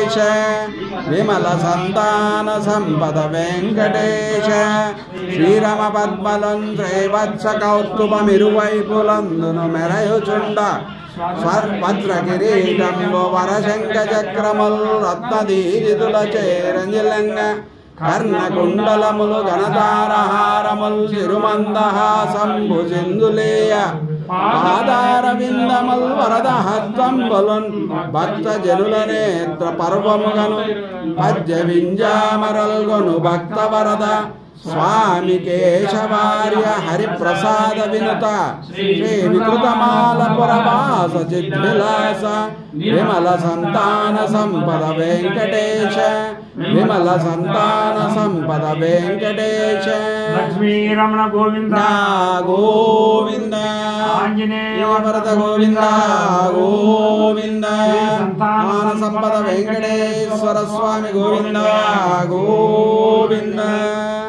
వెంకటేశ విమల సంతాన సంపద వెంకటేశ శ్రీరమ పద్మలం శ్రీవత్స కౌస్తుభమిరువైపులందును మెరయుచుండ స్వర్భద్ర కిరీటంబు వరశంక చక్రముల్ రత్నదీదితుల చేరంజిలంగ కర్ణకుండలములు గణతారహారముల్ సిరుమందహాసంభు సింధులేయ పాదార విందముల్ వరద హస్తంబులున్ భక్త జనుల నేత్ర పర్వముగను పద్య వింజామరల్గొను భక్త వరద స్వామి కేశవార్య హరిప్రసాద వినుత శ్రీ వికృతమాల పురవాస చిద్విలాస విమల సంతాన సంపద వెంకటేశ విమల సంతాన సంపద వెంకటేశ లక్ష్మీ రమణ గోవింద నా గోవింద ఆంజనేయ వరద గోవింద గోవింద మాన సంపద వెంకటేశ్వర స్వామి గోవింద గోవింద